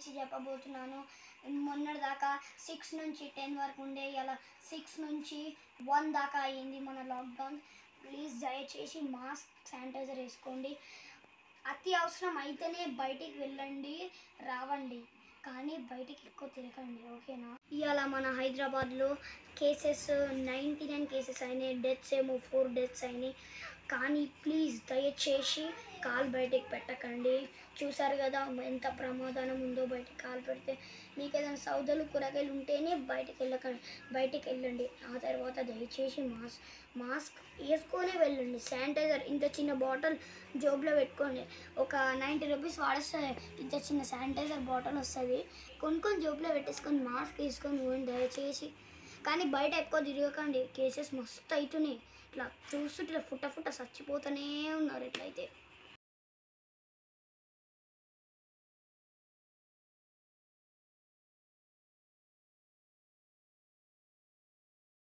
గురించి చెప్పబోతున్నాను మొన్నటి దాకా సిక్స్ నుంచి టెన్ వరకు ఉండే ఇలా సిక్స్ నుంచి వన్ దాకా అయ్యింది మన లాక్డౌన్ ప్లీజ్ దయచేసి మాస్క్ శానిటైజర్ వేసుకోండి అతి అవసరం అయితేనే బయటికి వెళ్ళండి రావండి కానీ బయటికి ఎక్కువ తిరగండి ఓకేనా ఇవాళ మన హైదరాబాద్లో కేసెస్ నైంటీ నైన్ కేసెస్ అయినాయి డెత్స్ ఏమో ఫోర్ డెత్స్ అయినాయి కానీ ప్లీజ్ దయచేసి కాలు బయటికి పెట్టకండి చూసారు కదా ఎంత ప్రమాదం ఉందో బయటికి కాలు పెడితే మీకు ఏదైనా సౌదలు కూరగాయలు ఉంటేనే బయటికి వెళ్ళకండి బయటికి వెళ్ళండి ఆ తర్వాత దయచేసి మాస్క్ మాస్క్ వేసుకొనే వెళ్ళండి శానిటైజర్ ఇంత చిన్న బాటిల్ జోబులో పెట్టుకోండి ఒక నైంటీ రూపీస్ వాడేస్తే ఇంత చిన్న శానిటైజర్ బాటిల్ వస్తుంది కొనుక్కొని జోబులో పెట్టేసుకొని మాస్క్ వేసుకొని పోండి దయచేసి కానీ బయట ఎక్కువ తిరగకండి కేసెస్ మస్తు అవుతున్నాయి ఇట్లా చూస్తుంటే ఇట్లా ఫుట్ట ఫుట్ట చచ్చిపోతూనే ఉన్నారు ఇట్లయితే